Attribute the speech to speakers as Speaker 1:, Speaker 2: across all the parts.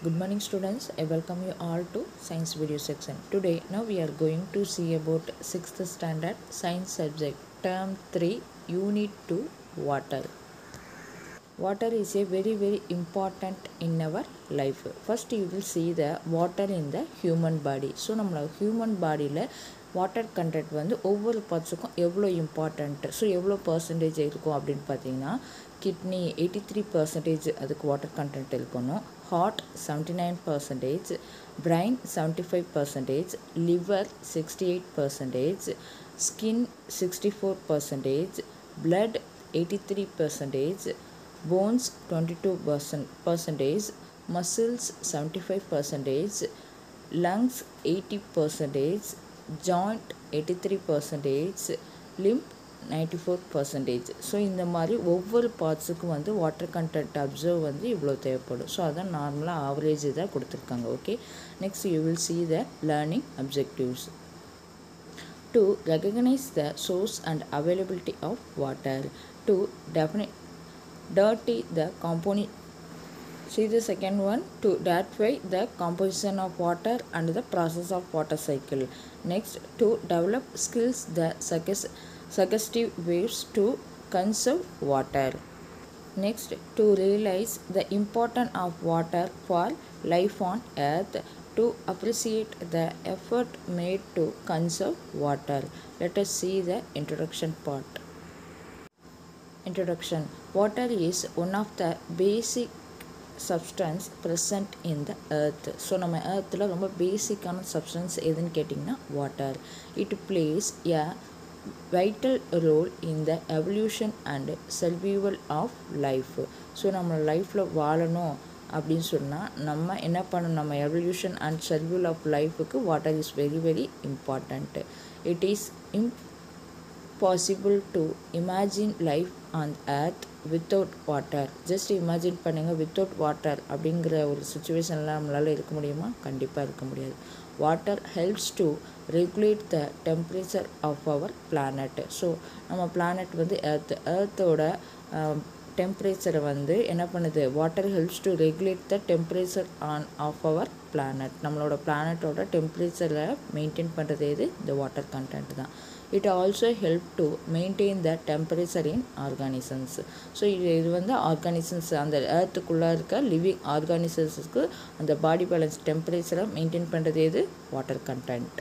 Speaker 1: Good morning students. I welcome you all to science video section. Today now we are going to see about 6th standard science subject term 3 unit 2 water. Water is a very very important in our life. First you will see the water in the human body. So நம்மளோட human பாடியில் water content வந்து ஒவ்வொரு பார்ட்ஸுக்கும் எவ்வளோ important so எவ்வளோ percentage இருக்கும் அப்படின்னு பார்த்தீங்கன்னா kidney eighty three percentage அதுக்கு வாட்டர் கண்டென்ட் இருக்கணும் heart seventy nine percentage brain seventy five percentage liver sixty eight percentage skin sixty four percentage blood eighty three percentage bones twenty two percent percentage muscles seventy five percentage lungs eighty percentage joint eighty three percentage limb ninety four percentage so இந்த மாதிரி ஒவ்வொரு பார்ட்ஸுக்கும் வந்து water content observe வந்து இவ்வளோ தேவைப்படும் so அதான் நார்மலாக average தான் கொடுத்துருக்காங்க okay next you will see the learning objectives to recognize the source and availability of water to definite dirty the component see the second one to identify the composition of water and the process of water cycle next to develop skills the suggest- suggestive ways to conserve water next to realize the importance of water for life on earth to appreciate the effort made to conserve water let us see the introduction part introduction water is one of the basic substance present in the earth so நம்ம earthல ரொம்ப பேசிக்கான substance எதுன்னு கேட்டிங்கன்னா water it plays a vital role in the evolution and survival of life so நம்ம லைஃப்பில் வாழணும் அப்படின்னு சொன்னால் நம்ம என்ன பண்ணணும் நம்ம எவல்யூஷன் அண்ட் செல்வியூல் ஆஃப் லைஃபுக்கு water is very very important it is impossible to imagine life on earth without water just imagine பண்ணுங்கள் வித்தவுட் வாட்டர் அப்படிங்கிற ஒரு சுச்சுவேஷனில் நம்மளால் இருக்க முடியுமா கண்டிப்பாக இருக்க முடியாது water helps to regulate the temperature of our planet so நம்ம பிளானட் வந்து எர்த் எர்த்தோட டெம்பரேச்சரை வந்து என்ன பண்ணுது water helps to regulate the temperature on of our planet நம்மளோட பிளானட்டோட டெம்பரேச்சரை மெயின்டைன் பண்ணுறது எது இந்த வாட்டர் கண்டென்ட் தான் it also help to maintain the temperature in organisms so இது இது வந்து ஆர்கானிசம்ஸ் அந்த ஏர்த்துக்குள்ளே இருக்க லிவிங் ஆர்கானிசம்ஸுக்கு அந்த பாடி பேலன்ஸ் டெம்பரேச்சரை மெயின்டைன் பண்ணுறது எது water content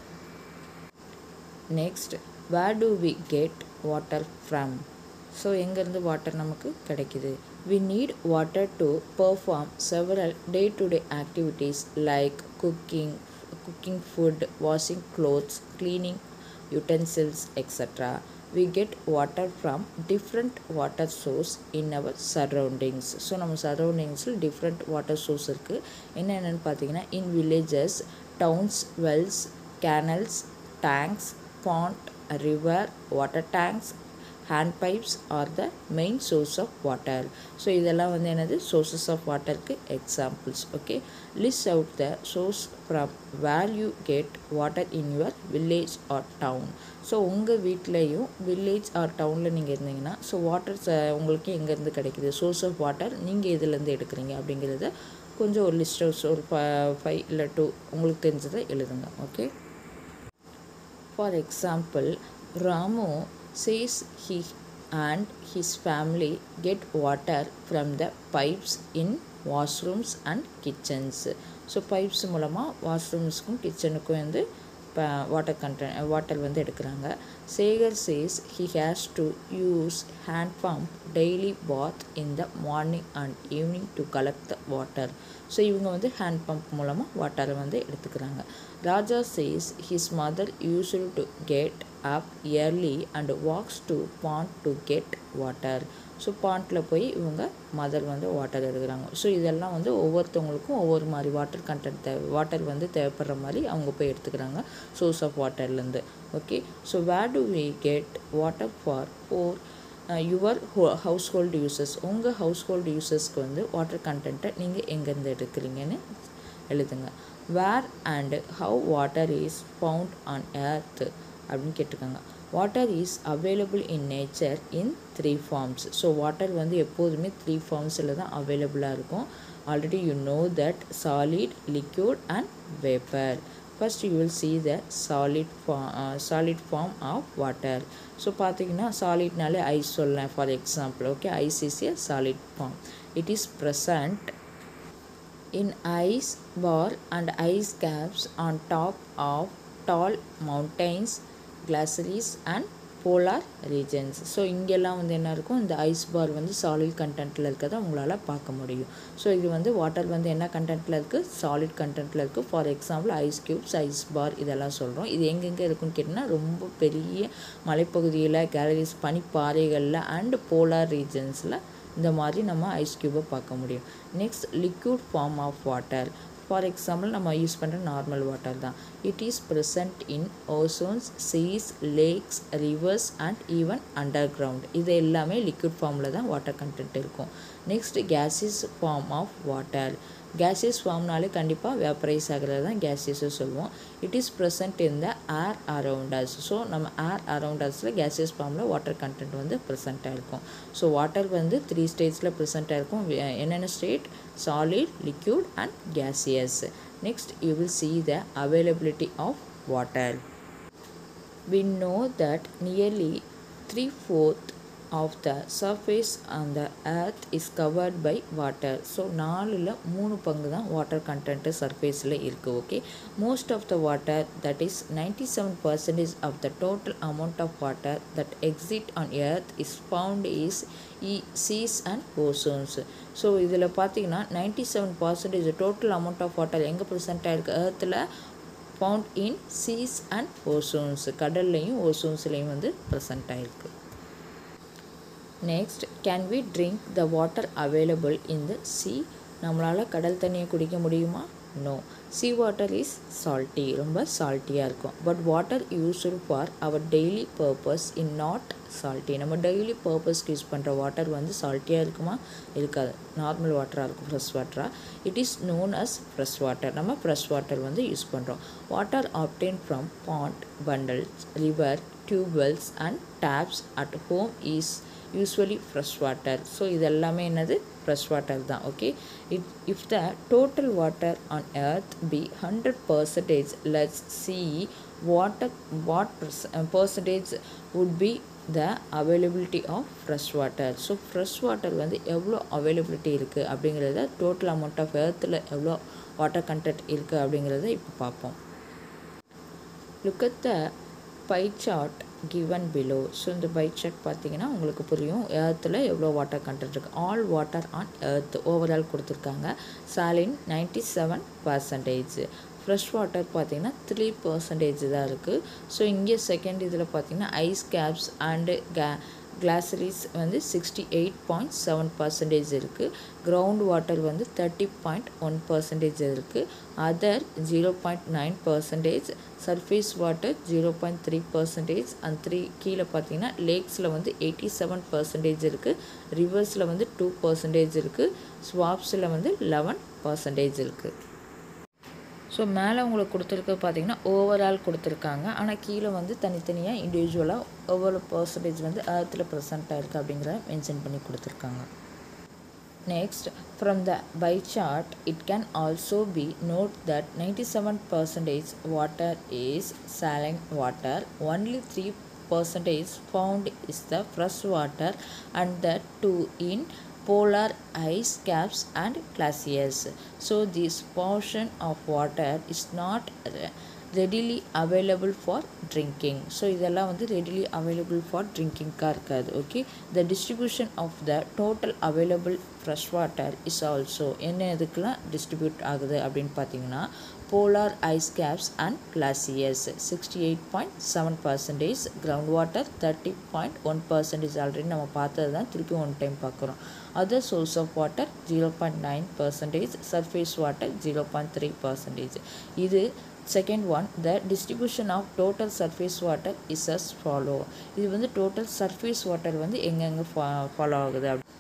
Speaker 1: next where do we get water from so எங்கேருந்து வாட்டர் நமக்கு கிடைக்குது we need water to perform several day to day activities like cooking cooking food washing clothes cleaning utensils etc we get water from different water source in our surroundings so நம்ம சரௌண்டிங்ஸில் different water source இருக்குது என்னென்னு பார்த்தீங்கன்னா in villages towns wells canals tanks pond river water tanks hand pipes are the main source of water so இதெல்லாம் வந்து என்னது sources of வாட்டருக்கு examples okay list out the source from where you get water in your village or town so உங்கள் வீட்லேயும் village R டவுனில் நீங்கள் இருந்தீங்கன்னா so water உங்களுக்கு எங்கேருந்து கிடைக்குது சோர்ஸ் ஆஃப் வாட்டர் நீங்கள் எதுலேருந்து எடுக்கிறீங்க அப்படிங்கிறத கொஞ்சம் ஒரு லிஸ்ட் ஒரு ஃபைவ் இல்லை டூ உங்களுக்கு தெரிஞ்சதை எழுதுங்க okay for example Ramu says he and his family get water from the pipes in washrooms and kitchens so pipes மூலமாக வாஷ்ரூம்ஸ்க்கும் கிச்சனுக்கும் வந்து இப்போ வாட்டர் கண்டன் வாட்டர் வந்து எடுக்கிறாங்க Sekar says he has to use hand pump daily bath in the morning and evening to collect the water so இவங்க வந்து hand pump மூலமாக வாட்டரை வந்து எடுத்துக்கிறாங்க Raja says his mother usual to get up early and walks to pond to get water so பாண்டில் போய் இவங்க mother வந்து வாட்டர் எடுக்கிறாங்க ஸோ இதெல்லாம் வந்து ஒவ்வொருத்தவங்களுக்கும் ஒவ்வொரு மாதிரி வாட்டர் கண்டென்ட் தேவை வாட்டர் வந்து தேவைப்படுற மாதிரி அவங்க போய் எடுத்துக்கிறாங்க சோர்ஸ் ஆஃப் வாட்டர்லேருந்து okay so where do we get water for for your ho household uses உங்கள் ஹவுஸ் ஹோல்டு யூசஸ்க்கு வந்து வாட்டர் கண்டென்ட்டை நீங்கள் எங்கேருந்து எடுக்கிறீங்கன்னு எழுதுங்க where and how water is found on earth அப்படின்னு கேட்டிருக்காங்க water is available in nature in three forms so water வந்து எப்போதுமே த்ரீ ஃபார்ம்ஸில் தான் அவைலபிளாக இருக்கும் already you know that solid liquid and vapor first you will see the solid form uh, solid form of water so பார்த்தீங்கன்னா சாலிட்னாலே ice சொல்லலாம் for example okay ice is a solid form it is present in ice bar and ice caps on top of tall mountains, glaciers and polar regions so இங்கெல்லாம் வந்து என்ன இருக்கும் இந்த ice பார் வந்து solid கண்டென்ட்டில் இருக்கிறத உங்களால் பார்க்க முடியும் ஸோ இது வந்து வாட்டர் வந்து என்ன கண்டென்ட்டில் இருக்குது சாலிட் கண்டென்ட்டில் இருக்குது for example ice cubes ice bar இதெல்லாம் சொல்கிறோம் இது எங்கெங்கே இருக்குன்னு கேட்டிங்கன்னா ரொம்ப பெரிய மலைப்பகுதியில் கேலரிஸ் பனிப்பாறைகளில் அண்ட் போலார் ரீஜன்ஸில் இந்த மாதிரி நம்ம ஐஸ் க்யூபை பார்க்க முடியும் next liquid form of water for example நம்ம யூஸ் பண்ணுற நார்மல் வாட்டர் தான் it is present in oceans seas lakes rivers and even underground இது எல்லாமே லிக்விட் ஃபார்மில் தான் வாட்டர் கண்டென்ட் இருக்கும் next gases form of water gases ஃபார்ம்னாலே கண்டிப்பாக vaporise ஆகிறது தான் கேஸஸு சொல்லுவோம் it is present in the air around us so நம்ம ஏர் அரவுண்ட் அஸில் கேஸஸ் ஃபார்மில் வாட்டர் கண்டென்ட் வந்து ப்ரெசண்ட்டாக இருக்கும் ஸோ வாட்டர் வந்து த்ரீ ஸ்டேட்ஸில் ப்ரெசண்ட்டாக இருக்கும் என்னென்ன state solid liquid and gaseous next you will see the availability of water we know that nearly three-fourth of the surface on the earth is covered by water so நாலில் மூணு பங்கு தான் water content சர்ஃபேஸில் இருக்குது okay most of the water that is ninety seven percentage of the total amount of water that exit on earth is found is in seas and oceans so இதில் பார்த்தீங்கன்னா ninety seven percentage total amount of water எங்கே present ஆயிருக்கு எர்த்தில் found in seas and oceans கடல்லையும் ஓசோன்ஸ்லேயும் வந்து present ஆயிருக்கு next can we drink the water available in the sea நம்மளால் கடல் தண்ணியை குடிக்க முடியுமா no sea water is salty ரொம்ப சால்ட்டியாக இருக்கும் but water used for our daily purpose in not salty நம்ம டெய்லி பர்பஸ்க்கு யூஸ் பண்ணுற வாட்டர் வந்து சால்ட்டியாக இருக்குமா இருக்காது நார்மல் வாட்டராக இருக்கும் ஃப்ரெஷ் வாட்டராக it is known as fresh water நம்ம ஃப்ரெஷ் வாட்டர் வந்து யூஸ் பண்ணுறோம் water obtain from pond puddles river tubewells and taps at home is usually fresh water so இது எல்லாமே என்னது ஃப்ரெஷ் வாட்டர் தான் okay it if the total water on earth be hundred percentage let's see water what percentage would be the availability of fresh water so fresh water வந்து எவ்வளோ availability இருக்குது அப்படிங்கிறத total amount of எர்த்தில் எவ்வளோ water content இருக்குது அப்படிங்கிறத இப்போ பார்ப்போம் look at the pie chart given below so இந்த பை சார்ட் பார்த்தீங்கன்னா உங்களுக்கு புரியும் ஏர்த்தில் எவ்வளோ வாட்டர் கண்டென்ட் இருக்குது all water on earth overall கொடுத்துருக்காங்க saline ninety seven percentage fresh water பார்த்தீங்கன்னா த்ரீ பர்சன்டேஜ் தான் இருக்குது ஸோ இங்கே செகண்ட் இதில் பார்த்தீங்கன்னா ஐஸ் கேப்ஸ் அண்டு கே கிளாசரிஸ் வந்து sixty eight point seven percentage இருக்குது கிரவுண்ட் வாட்டர் வந்து தேர்ட்டி பாயிண்ட் ஒன் பர்சன்டேஜ் இருக்குது other zero point nine percentage surface water zero point three percentage அந்த த்ரீ கீழே பார்த்தீங்கன்னா லேக்ஸில் வந்து எயிட்டி செவன் பர்சன்டேஜ் இருக்குது ரிவர்ஸில் வந்து டூ பர்சன்டேஜ் இருக்குது ஸ்வாப்ஸில் வந்து லெவன் பர்சன்டேஜ் இருக்குது ஸோ மேலே உங்களுக்கு கொடுத்துருக்கு பார்த்தீங்கன்னா ஓவரால் கொடுத்துருக்காங்க ஆனால் கீழே வந்து தனித்தனியாக இண்டிவிஜுவலாக ஒவ்வொரு பர்சன்டேஜ் வந்து ஏர்த்தில் ப்ரெசண்ட்டாக இருக்குது அப்படிங்கிறத மென்ஷன் பண்ணி கொடுத்துருக்காங்க next from the pie chart it can also be note that ninety seven percentage water is saline water only three percentage found is the fresh water and that too in polar ice caps and glaciers so this portion of water is not readily available for drinking so இதெல்லாம் வந்து readily available for ட்ரிங்கிங்காக இருக்காது okay the distribution of the total available fresh water is also என்ன இதுக்கெலாம் distribute ஆகுது அப்படின்னு பார்த்தீங்கன்னா polar ice caps and glaciers sixty eight point seven percentage ground water thirty point one percentage already நம்ம பார்த்தது தான் திருப்பி ஒன் டைம் பார்க்குறோம் other source of water zero point nine percentage surface water zero point three percentage இது second one the distribution of total surface water is as follow இது வந்து total surface water வந்து எங்கெங்கே ஃபா ஃபாலோ ஆகுது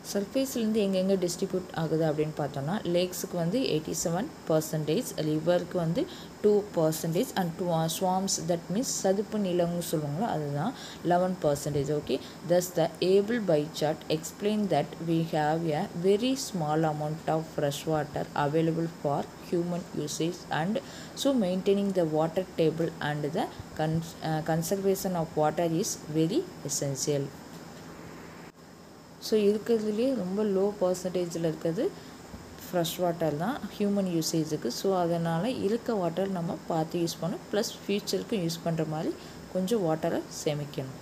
Speaker 1: சர்ஃபேஸ்லேருந்து எங்கெங்கே distribute ஆகுது அப்படின்னு பார்த்தோம்னா லேக்ஸுக்கு வந்து எயிட்டி செவன் பர்சன்டேஜ் ரிவருக்கு வந்து two percentage and two swamps that means சதுப்பு நிலம்னு சொல்லுவாங்களோ அதுதான் eleven percentage okay thus the able by chart explain that we have a very small amount of fresh water available for human usage and so maintaining the water table and the cons- uh, conservation of water is very essential so இருக்கிறதுலே ரொம்ப low பர்சன்டேஜில் இருக்கிறது fresh water தான் human யூசேஜுக்கு so அதனால் இருக்க water நம்ம பார்த்து யூஸ் பண்ணணும் ப்ளஸ் ஃப்யூச்சருக்கு யூஸ் பண்ணுற மாதிரி கொஞ்சம் வாட்டரை சேமிக்கணும்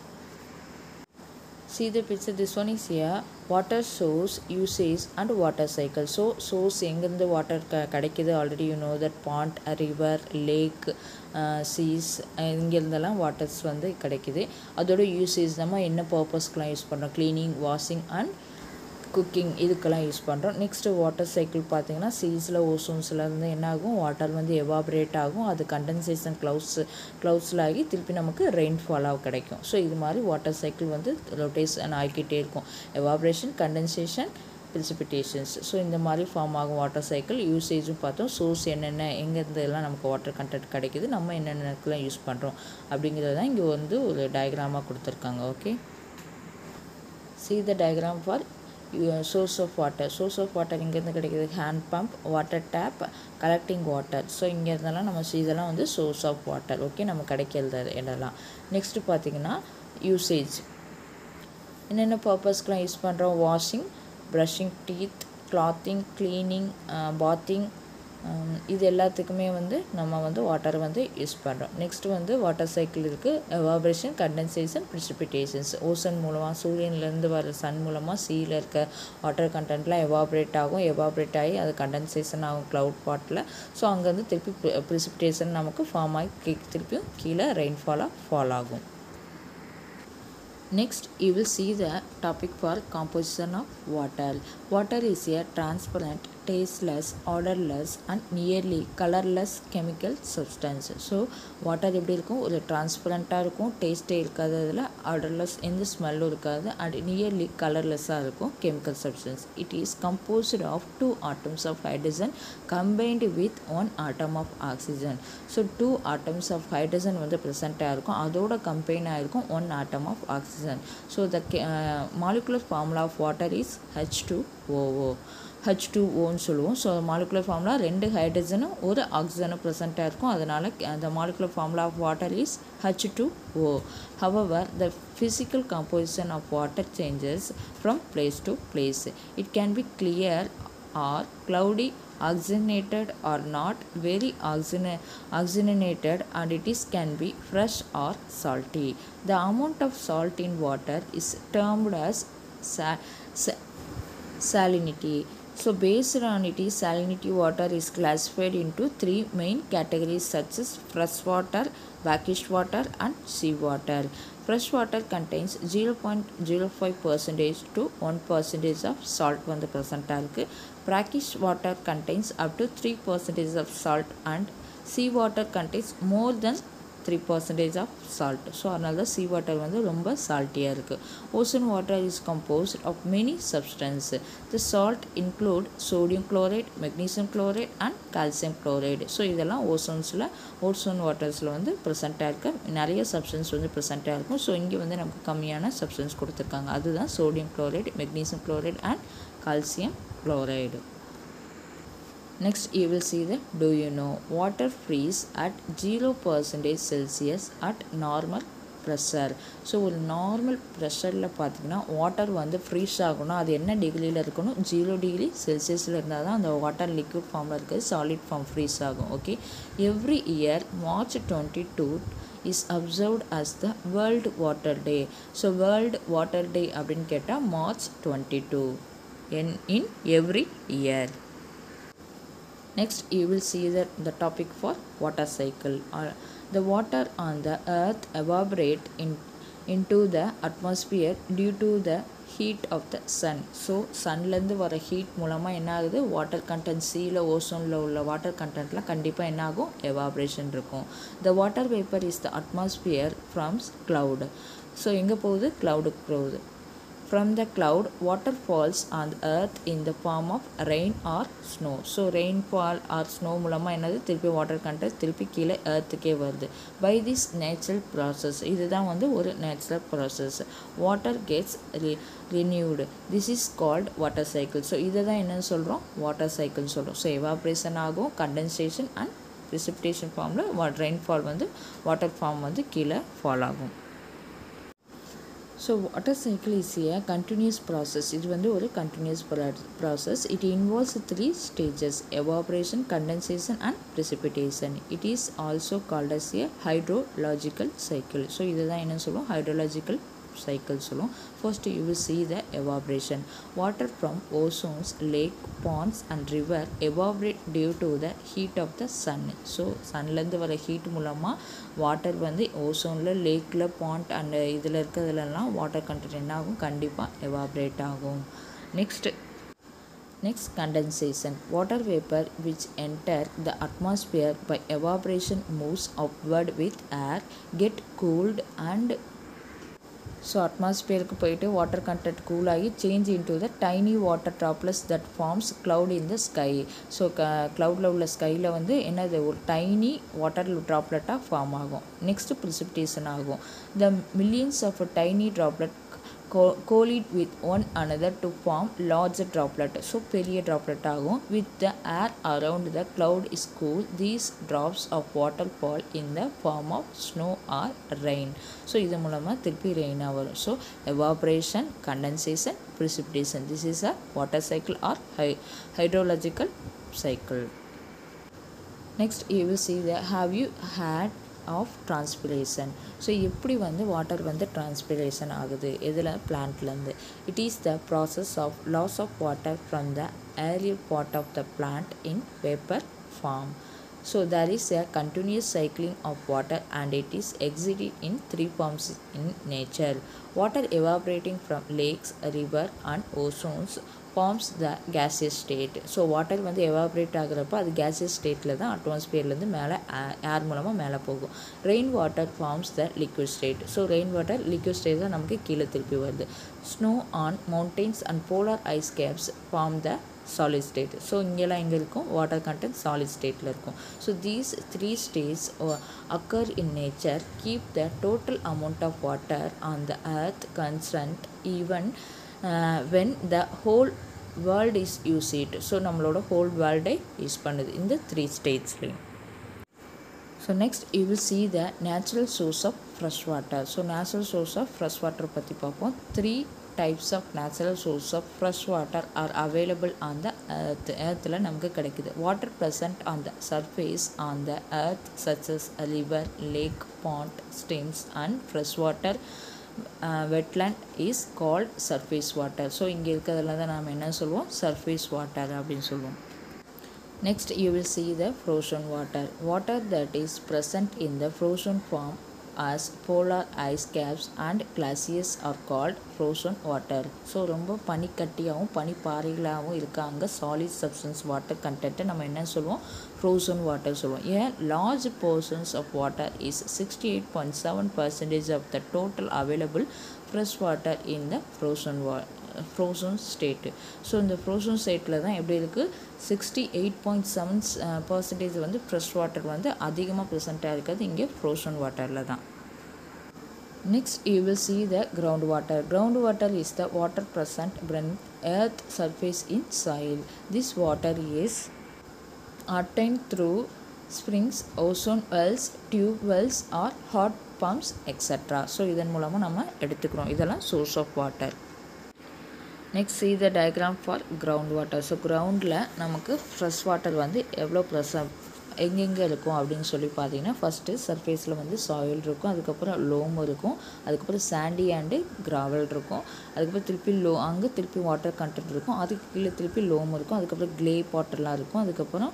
Speaker 1: see the picture this one is here water source usage and water cycle so source எங்கேருந்து வாட்டர் க கிடைக்குது already you know that pond river lake seas இங்கேருந்தெல்லாம் வாட்டர்ஸ் வந்து கிடைக்குது அதோட யூசேஜ் நம்ம என்ன பர்பஸ்க்கெலாம் யூஸ் பண்ணுறோம் க்ளீனிங் வாஷிங் அண்ட் குக்கிங் இதுக்கெல்லாம் யூஸ் பண்ணுறோம் நெக்ஸ்ட்டு வாட்டர் சைக்கிள் பார்த்தீங்கன்னா சீஸில் ஓசோன்ஸில் இருந்து என்ன ஆகும் வாட்டர் வந்து எவாபரேட் ஆகும் அது கண்டென்சேஷன் க்ளவுட்ஸ் க்ளவுட்ஸில் ஆகி திருப்பி நமக்கு ரெயின்ஃபாலாக கிடைக்கும் ஸோ இது மாதிரி வாட்டர் சைக்கிள் வந்து ரொட்டேஷன் ஆகிக்கிட்டே இருக்கும் எவாபரேஷன் கண்டென்சேஷன் ப்ரிசிபிடேஷன்ஸ் ஸோ இந்த மாதிரி ஃபார்ம் ஆகும் வாட்டர் சைக்கிள் யூசேஜும் பார்த்தோம் சோர்ஸ் என்னென்ன எங்கேருந்து எல்லாம் நமக்கு வாட்டர் கண்டென்ட் கிடைக்குது நம்ம என்னென்னக்கெல்லாம் யூஸ் பண்ணுறோம் அப்படிங்கிறது தான் இங்கே வந்து ஒரு டயக்ராமாக கொடுத்துருக்காங்க okay see the diagram for source of water source of water இங்கேருந்து கிடைக்கிது hand pump water tap collecting water so இங்கே இருந்தெல்லாம் நம்ம இதெல்லாம் வந்து சோர்ஸ் ஆஃப் வாட்டர் ஓகே நம்ம கிடைக்கிறது இடம்லாம் நெக்ஸ்ட்டு பார்த்தீங்கன்னா யூசேஜ் என்னென்ன பர்பஸ்க்கெலாம் யூஸ் பண்ணுறோம் washing brushing teeth clothing cleaning bathing இது எல்லாத்துக்குமே வந்து நம்ம வந்து வாட்டரை வந்து யூஸ் பண்ணுறோம் நெக்ஸ்ட்டு வந்து வாட்டர் சைக்கிள் இருக்குது எவாபரேஷன் கண்டென்சேஷன் ப்ரிசிபிடேஷன்ஸ் ஓசன் மூலமாக சூரியன்லேருந்து வர சன் மூலமாக சீயில் இருக்க வாட்டர் கண்டென்ட்லாம் எவாபரேட் ஆகும் எவாபரேட் ஆகி அது கண்டென்சேஷன் ஆகும் க்ளவுட் பாட்டில் ஸோ அங்கேருந்து திருப்பி ப்ரிசிபிடேஷன் நமக்கு ஃபார்ம் ஆகி திருப்பியும் கீழே ரெயின்ஃபாலாக ஃபால் ஆகும் Next, you will see the topic for composition of water. Water is a transparent, tasteless, odorless and nearly colorless chemical substance. So water எப்படி இருக்கும் ஒரு டிரான்ஸ்பரண்ட்டாக இருக்கும் டேஸ்ட்டே இருக்காது அதில் ஆர்டர்லெஸ் எந்த ஸ்மெல்லும் இருக்காது அண்ட் நியர்லி கலர்லெஸ்ஸாக இருக்கும் chemical substance it is composed of two atoms of hydrogen combined with one atom of oxygen so two atoms of hydrogen வந்து ப்ரெசண்ட்டாக இருக்கும் அதோட கம்பைன் ஆகிருக்கும் one atom of oxygen so the molecular formula of water is H two O H two ஓன்னு சொல்லுவோம் so molecular formula ரெண்டு ஹைட்ரஜனும் ஒரு ஆக்சிஜனும் ப்ரெசண்ட்டாக இருக்கும் அதனால் அந்த molecular formula of water is H two O however the physical composition of water changes from place to place. It can be clear or cloudy, oxygenated or not very oxygen- oxygenated, and it is can be fresh or salty. The amount of salt in water is termed as sa- sa- salinity. So based on it is salinity water is classified into three main categories such as fresh water, brackish water and seawater. Fresh water contains 0.05 percentage to 1 percentage of salt வந்து present இருக்கு brackish water contains up to 3 percentage of salt and seawater contains more than three percentage of salt so அதனால தான் sea water வந்து ரொம்ப சால்ட்டியாக இருக்குது ocean water is composed of many substance the salt include sodium chloride magnesium chloride and calcium chloride so இதெல்லாம் ஓசோன்ஸில் ozone வாட்டர்ஸில் வந்து ப்ரெசண்ட்டாக இருக்க நிறைய சப்ஸ்டன்ஸ் வந்து ப்ரெசண்ட்டாக இருக்கும் ஸோ இங்கே வந்து நமக்கு கம்மியான சப்ஸ்டன்ஸ் கொடுத்துருக்காங்க அதுதான் sodium chloride magnesium chloride and calcium chloride Next, you will see the do you know water freeze at 0% Celsius at normal pressure so ஒரு நார்மல் ப்ரெஷரில் பார்த்தீங்கன்னா வாட்டர் வந்து ஃப்ரீஸ் ஆகணும் அது என்ன டிகிரியில் இருக்கணும் ஜீரோ டிகிரி செல்சியஸில் இருந்தால் தான் அந்த வாட்டர் லிக்விட் ஃபார்மில் இருக்கிறது சாலிட் ஃபார்ம் ஃப்ரீஸ் ஆகும் okay every year March twenty two is observed as the world water day so world water day அப்படின்னு கேட்டால் மார்ச் டுவெண்ட்டி டூ என் in every year Next, you will see that the topic for water cycle. Uh, the water on the earth evaporate in, into the atmosphere due to the heat of the sun so சன்லேருந்து வர heat மூலமாக என்ன ஆகுது water content சீல ஓசோனில் உள்ள water கண்டென்ட்லாம் கண்டிப்பாக என்ன ஆகும் எவாப்ரேஷன் இருக்கும் the water vapour is the atmosphere forms cloud so எங்கே போகுது க்ளவுடுக்கு போகுது from the cloud water falls on the earth in the form of rain or snow so rainfall or snow மூலமாக என்னது திருப்பி வாட்டர் கண்டென்ட் திருப்பி கீழே எர்த்துக்கே வருது பை திஸ் நேச்சுரல் ப்ராசஸ் இதுதான் வந்து ஒரு natural process water gets renewed this is called water cycle so இதை தான் என்னன்னு சொல்கிறோம் வாட்டர் சைக்கிள் சொல்கிறோம் ஸோ எவாப்ரேஷன் ஆகும் கண்டென்சேஷன் அண்ட் ப்ரிசிப்டேஷன் ஃபார்மில் ரெயின்ஃபால் வந்து வாட்டர் ஃபார்ம் வந்து கீழே ஃபால் ஆகும் so water cycle is a continuous process இது வந்து ஒரு continuous process it involves three stages evaporation condensation and precipitation it is also called as a hydrological cycle so இதுதான் என்ன சொல்லுவோம் ஹைட்ரோலாஜிக்கல் cycle சொல்லுவோம் first you will see the evaporation water from oceans lake ponds and river evaporate due to the heat of the sun so சன்லேருந்து வர heat மூலமாக water வந்து ஓசோனில் லேக்கில் bond and இதில் இருக்கிறதுலலாம் water content என்ன ஆகும் கண்டிப்பாக எவாப்ரேட் ஆகும் next Next, condensation. Water vapor which enter the atmosphere by evaporation moves upward with air, get cooled and so அட்மாஸ்பியருக்கு போயிட்டு வாட்டர் கண்டென்ட் கூல் ஆகி change into the tiny water droplets that forms cloud in the sky so க க்ளவுடில் உள்ள ஸ்கையில் வந்து என்னது ஒரு டைனி வாட்டர் ட்ராப்லெட்டாக ஃபார்ம் ஆகும் நெக்ஸ்ட் ப்ரிசிப்டேஷன் ஆகும் the millions of tiny droplet collide with one another to form larger droplet so பெரிய droplet ஆகும் with the air around the cloud is cool these drops of water fall in the form of snow or rain so இது மூலமாக திருப்பி ரெயினாக வரும் so evaporation condensation precipitation this is a water cycle or hy hydrological cycle next you will see the have you had of transpiration so எப்படி வந்து water வந்து transpiration ஆகுது இதில் பிளான்ட்லேருந்து it is the process of loss of water from the aerial part of the plant in vapour form So there is a continuous cycling of water and it is exhibited in three forms in nature. Water evaporating from lakes, river and oceans forms the gaseous state so water வந்து evaporate ஆகுறப்ப அது gaseous ஸ்டேட்டில் தான் அட்மாஸ்பியர்லேருந்து மேலே ஏர் மூலமாக மேலே போகும் rain water forms the liquid state so rain water liquid state தான் நமக்கு கீழே திருப்பி வருது snow on mountains and polar ice caps form the solid state so இங்கெல்லாம் எங்கே இருக்கும் வாட்டர் கண்டென்ட் சாலிட் ஸ்டேட்டில் இருக்கும் so these three states occur in nature keep the total amount of water on the earth constant even when the whole world is use it so நம்மளோட whole வேர்ல்டை use பண்ணுது இந்த three ஸ்டேட்ஸ்லேயும் so next you will see the natural source of fresh water so natural source of fresh water பற்றி பார்ப்போம் three types of natural source of fresh water are available on the earth எர்த்தில் நமக்கு கிடைக்குது water present on the surface on the earth such as river lake pond streams and fresh water wetland is called surface water so இங்கே இருக்கிறதுல தான் நாம் என்ன சொல்லுவோம் surface water அப்படின்னு சொல்லுவோம் next you will see the frozen water water that is present in the frozen form as polar ice caps and glaciers are called frozen water so ரொம்ப பனிக்கட்டியாகவும் பனிப்பாறைகளாகவும் இருக்காங்க சாலிட் சப்ஸ்டன்ஸ் வாட்டர் கண்டென்ட்டை நம்ம என்ன சொல்லுவோம் frozen water சொல்லுவோம் ஏன் large portions of water is sixty eight point seven percentage of the total available fresh water in the frozen வா ஃப்ரோசன் ஸ்டேட்டு ஸோ இந்த ஃப்ரோசன் ஸ்டேட்டில் தான் எப்படி இருக்குது sixty eight point seven percentage வந்து ஃப்ரெஷ் வாட்டர் வந்து அதிகமாக ப்ரெசண்ட்டாக இருக்கிறது இங்கே ஃப்ரோசன் வாட்டரில் தான் next you will see the ground water ground water is the water present beneath earth surface in soil this water is obtained through springs ozone wells tube wells or hot pumps etc so இதன் மூலமாக நம்ம எடுத்துக்கிறோம் இதெல்லாம் source of water next see the diagram for ground water so கிரவுண்டில் நமக்கு fresh water வந்து எவ்வளோ press எங்கெங்கே இருக்கும் அப்படின்னு சொல்லி பார்த்தீங்கன்னா ஃபஸ்ட்டு சர்ஃபேஸில் வந்து சாயில் இருக்கும் அதுக்கப்புறம் லோம் இருக்கும் அதுக்கப்புறம் சாண்டி அண்டு கிராவல் இருக்கும் அதுக்கப்புறம் திருப்பி லோ அங்கே திருப்பி வாட்டர் கண்டென்ட் இருக்கும் அதுக்கு கீழே திருப்பி லோம் இருக்கும் அதுக்கப்புறம் க்ளே வாட்டர்லாம் இருக்கும் அதுக்கப்புறம்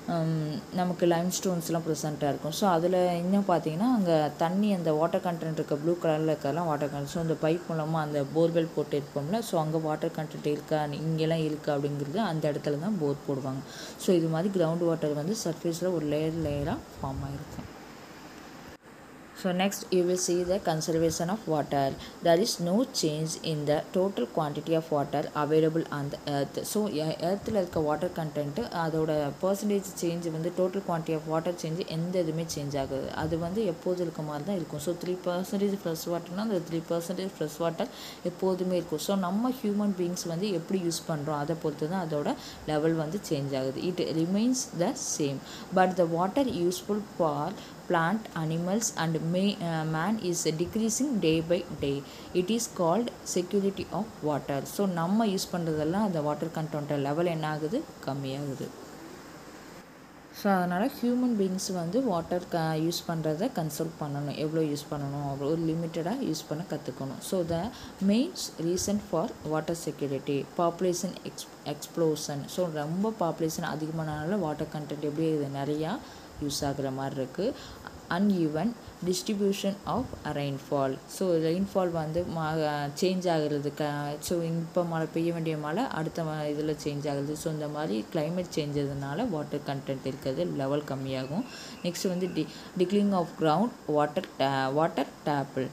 Speaker 1: நமக்கு லைம் ஸ்டோன்ஸ்லாம் ப்ரெசண்ட்டாக இருக்கும் ஸோ அதில் இன்னும் பார்த்தீங்கன்னா அங்கே தண்ணி அந்த வாட்டர் கண்டென்ட் இருக்க ப்ளூ கலரில் இருக்கிறலாம் வாட்டர் கண்டென்ட் ஸோ அந்த பைப் மூலமாக அந்த போர்வெல் போட்டு இருப்போம்ல ஸோ அங்கே வாட்டர் கண்டென்ட் இருக்கா இங்கெல்லாம் இருக்கா அப்படிங்கிறது அந்த இடத்துல தான் போர் போடுவாங்க ஸோ இது மாதிரி கிரவுண்ட் வாட்டர் வந்து சர்ஃபேஸில் ஒரு லேயர் லேயராக ஃபார்ம் ஆகிருக்கும் So next you will see the conservation of water. There is no change in the total quantity of water available on the earth. So எர்த்தில் இருக்க வாட்டர் கண்டென்ட்டு அதோட பர்சன்டேஜ் சேஞ்ச் வந்து total quantity of water change எந்த இதுவுமே change ஆகுது அது வந்து எப்போது இருக்க மாதிரி தான் இருக்கும் ஸோ த்ரீ பர்சன்டேஜ் ஃப்ரெஷ் வாட்டர்னால் அந்த த்ரீ பர்சன்டேஜ் ஃப்ரெஷ் வாட்டர் எப்போதுமே இருக்கும் ஸோ நம்ம ஹியூமன் பீங்ஸ் வந்து எப்படி யூஸ் பண்ணுறோம் அதை பொறுத்து தான் அதோட லெவல் வந்து சேஞ்ச் ஆகுது it remains the same but the water useful for plant animals and may, uh, man is decreasing day by day it is called security of water so நம்ம யூஸ் பண்ணுறதெல்லாம் அந்த வாட்டர் கண்டென்ட் லெவல் என்ன ஆகுது கம்மியாகுது so அதனால் human beings வந்து water க use பண்ணுறத கன்சல்ட் பண்ணணும் எவ்வளோ யூஸ் பண்ணணும் அவ்வளோ ஒரு லிமிட்டடாக யூஸ் பண்ண கற்றுக்கணும் so the mains reason for water security population எக்ஸ் எக்ஸ்ப்ளோஷன் ஸோ ரொம்ப பாப்புலேஷன் அதிகமானனால வாட்டர் கண்டென்ட் எப்படி இது நிறையா யூஸ் ஆகுற மாதிரி இருக்குது uneven distribution of rainfall so rainfall வந்து மா சேஞ்ச் ஆகுறது க ஸோ இப்போ மழை பெய்ய வேண்டிய மழை அடுத்த இதில் சேஞ்ச் ஆகுது ஸோ இந்த மாதிரி கிளைமேட் சேஞ்சதுனால வாட்டர் கண்டென்ட் இருக்கிறது லெவல் கம்மியாகும் நெக்ஸ்ட் வந்து டி டிக்ளிங் ஆஃப் கிரவுண்ட் வாட்டர் டே வாட்டர் டேப்பிள்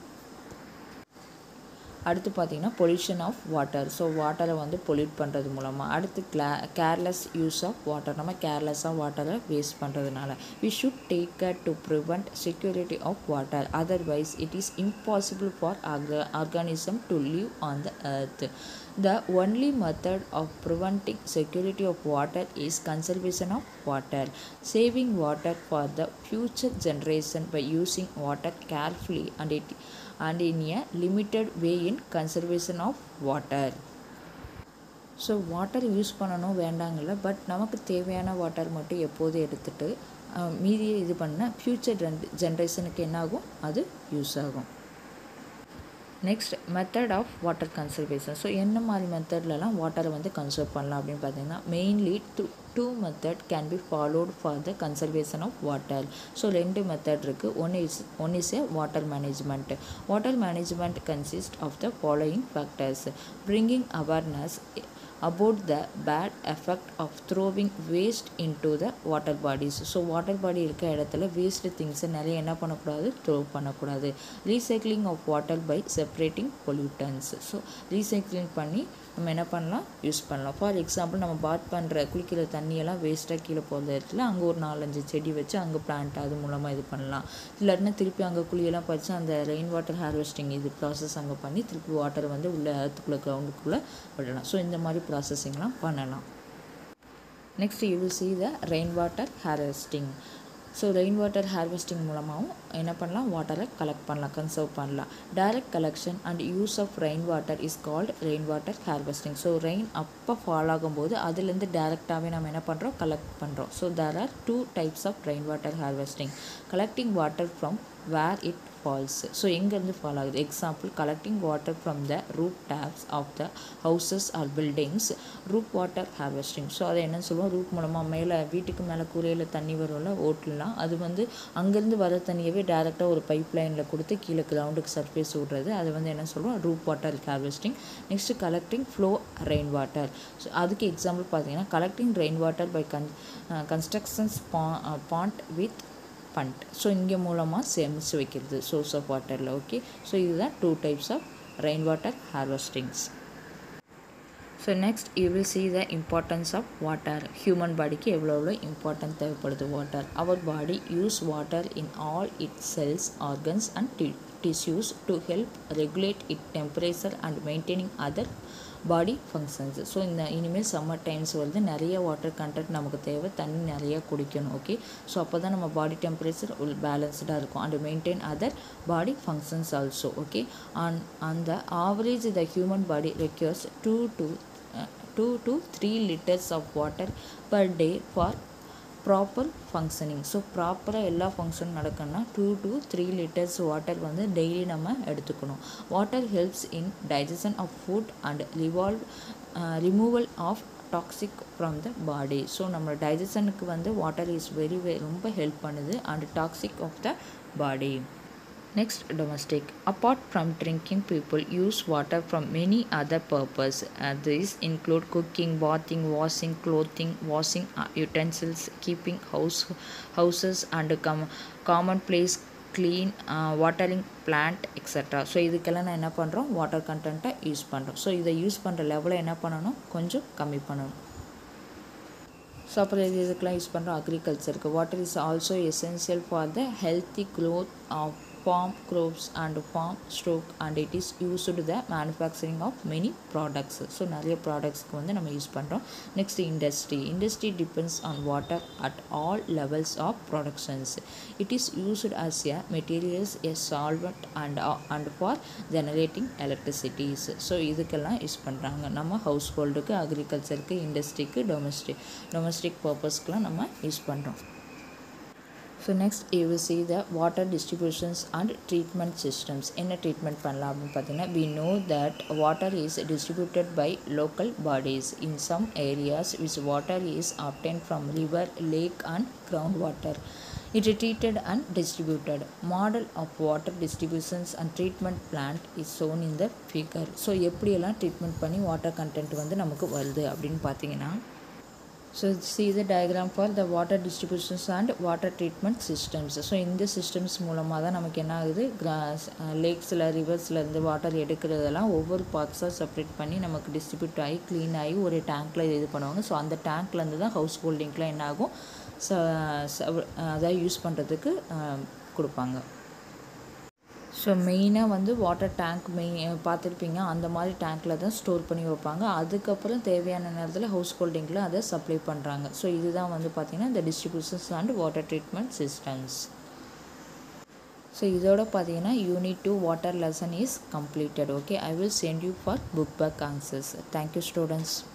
Speaker 1: அடுத்து பார்த்திங்கன்னா பொல்யூஷன் ஆஃப் வாட்டர் ஸோ வாட்டரை வந்து பொல்யூட் பண்ணுறது மூலமாக அடுத்து கிளா கேர்லெஸ் யூஸ் ஆஃப் வாட்டர் நம்ம கேர்லெஸ்ஸாக வாட்டரை வேஸ்ட் பண்ணுறதுனால we should take care to prevent security of water otherwise it is impossible for organism to live on the earth The only method of preventing security of water is conservation of water, saving water for the future generation by using water carefully and it and in a limited way in conservation of water. So water use பண்ணணும் வேண்டாங்கல்ல but நமக்கு தேவையான water மட்டும் எப்போதும் எடுத்துகிட்டு மீதியை இது பண்ண ஃப்யூச்சர் ஜென் ஜென்ரேஷனுக்கு என்ன ஆகும் அது யூஸ் ஆகும் next method of water conservation so என்ன மாதிரி மெத்தட்லலாம் வாட்டரை வந்து கன்சர்வ் பண்ணலாம் அப்படின்னு பார்த்தீங்கன்னா mainly two two method can be followed for the conservation of water so ரெண்டு மெத்தட் இருக்குது one is one is a water management water management consist of the following factors bringing awareness about the bad effect of throwing waste into the water bodies so water body இருக்க இடத்துல waste திங்ஸை நிறைய என்ன பண்ணக்கூடாது throw பண்ணக்கூடாது recycling of water by separating pollutants so recycling பண்ணி நம்ம என்ன பண்ணலாம் யூஸ் பண்ணலாம் ஃபார் எக்ஸாம்பிள் நம்ம பாத் பண்ணுற குளிக்கிற தண்ணியெல்லாம் வேஸ்ட்டாக கீழே போகிற இடத்துல அங்கே ஒரு நாலஞ்சு செடி வச்சு அங்கே பிளான்ட் அது மூலமாக இது பண்ணலாம் இல்லாட்டினா திருப்பி அங்கே குழியெல்லாம் பறித்து அந்த ரெயின் வாட்டர் ஹார்வெஸ்டிங் இது ப்ராசஸ் அங்கே பண்ணி திருப்பி வாட்டர் வந்து உள்ள அர்த்துக்குள்ளே கிரவுண்டுக்குள்ளே விடலாம் ஸோ இந்த மாதிரி ப்ராசஸிங்லாம் பண்ணலாம் next you will see the rain water harvesting so rain water harvesting மூலமாகவும் என்ன பண்ணலாம் வாட்டரை கலெக்ட் பண்ணலாம் கன்சர்வ் பண்ணலாம் direct collection and use of rain water is called rain water harvesting so rain அப்போ ஃபால் ஆகும்போது அதுலேருந்து டேரெக்டாகவே நம்ம என்ன பண்ணுறோம் கலெக்ட் பண்ணுறோம் so there are two types of rain water harvesting collecting water from where it falls so எங்கேருந்து fall ஆகுது example collecting water from the roof tops of the houses or buildings roof water harvesting so அதை என்னன்னு சொல்லுவோம் ரூப் மூலமாக மேலே வீட்டுக்கு மேலே கூரையில் தண்ணி வரும்ல ஓட்டலாம் அது வந்து அங்கேருந்து வர தண்ணியவே டேரெக்டாக ஒரு பைப் லைனில் கொடுத்து கீழே கிரவுண்டுக்கு சர்ஃபேஸ் விடுறது அது வந்து என்ன சொல்லுவோம் roof water harvesting next collecting flow rain water so அதுக்கு எக்ஸாம்பிள் பார்த்தீங்கன்னா collecting rain water by con constructions pa pond with bund so இங்கே மூலமாக சேமித்து வைக்கிறது சோர்ஸ் ஆஃப் வாட்டரில் ஓகே ஸோ இதுதான் two types of rain water harvestings so next you will see the importance of water human பாடிக்கு எவ்வளோ எவ்வளோ important தேவைப்படுது water our body use water in all it cells organs and D tissues to help regulate it temperature and maintaining other body functions so இந்த இனிமேல் summer times வந்து நிறைய water content நமக்கு தேவை தண்ணி நிறையா குடிக்கணும் ஓகே ஸோ அப்போ தான் நம்ம பாடி டெம்பரேச்சர் பேலன்ஸ்டாக இருக்கும் and maintain other body functions also okay and அந்த average the human body requires two to two to three litres of water per day for proper functioning so ப்ராப்பராக எல்லா ஃபங்க்ஷன் நடக்கணும்னா two to three litres water வந்து daily நம்ம எடுத்துக்கணும் water helps in digestion of food and revolve removal of toxic from the body so நம்ம டைஜஷனுக்கு வந்து water is very வெ ரொம்ப ஹெல்ப் பண்ணுது and toxic of the body Next, domestic. Apart from drinking, people use water from many other purposes. Uh, these include cooking, bathing, washing clothing, washing uh, utensils, keeping house houses, and com- commonplace clean watering plant extra so இதுக்கெல்லாம் நான் என்ன பண்ணுறோம் water கண்டென்ட்டை use பண்ணுறோம் so இதை use பண்ணுற லெவலை என்ன பண்ணணும் கொஞ்சம் கம்மி பண்ணணும் ஸோ அப்புறம் இது இதுக்கெலாம் யூஸ் பண்ணுறோம் அக்ரிகல்ச்சருக்கு water is also essential for the healthy growth of farm crops and farm stock and it is used to the manufacturing of many products so நிறைய ப்ராடக்ட்ஸ்க்கு வந்து நம்ம யூஸ் பண்ணுறோம் next industry industry depends on water at all levels of productions it is used as a materials a solvent and and for generating electricities so இதுக்கெல்லாம் use பண்ணுறாங்க நம்ம house ஹோல்டுக்கு அக்ரிகல்ச்சருக்கு இண்டஸ்ட்ரிக்கு domestic domestic பர்பஸ்க்கெலாம் நம்ம யூஸ் பண்ணுறோம் so next you will see the water distributions and treatment systems என்ன treatment பண்ணலாம் அப்படின்னு பார்த்தீங்கன்னா we know that water is distributed by local bodies in some areas which water is obtained from river lake and ground water it is treated and distributed model of water distributions and treatment plant is shown in the figure so எப்படியெல்லாம் treatment பண்ணி water content வந்து நமக்கு வருது அப்படின்னு பார்த்தீங்கன்னா so see the diagram for the water distributions and water treatment systems so இந்த systems மூலமாக தான் நமக்கு என்ன ஆகுது கிராஸ் லேக்ஸில் ரிவர்ஸில் இருந்து வாட்டர் எடுக்கிறதெல்லாம் ஒவ்வொரு பார்ட்ஸாக செப்பரேட் பண்ணி நமக்கு டிஸ்ட்ரிபியூட் ஆகி க்ளீன் ஆகி ஒரு டேங்க்கில் இது பண்ணுவாங்க ஸோ அந்த டேங்க்லேருந்து தான் ஹவுஸ் ஹோல்டிங்கில் என்ன ஆகும் ச அதாவது யூஸ் பண்ணுறதுக்கு கொடுப்பாங்க ஸோ மெயினாக வந்து வாட்டர் டேங்க் மெயின் பார்த்துருப்பீங்க அந்த மாதிரி டேங்க்கில் தான் ஸ்டோர் பண்ணி வைப்பாங்க அதுக்கப்புறம் தேவையான நேரத்தில் ஹவுஸ் ஹோல்டிங்கில் அதை சப்ளை பண்ணுறாங்க ஸோ இதுதான் வந்து பார்த்திங்கன்னா இந்த distributions and water treatment systems so இதோட பார்த்தீங்கன்னா unit two water lesson is completed okay I will send you for book back answers thank you students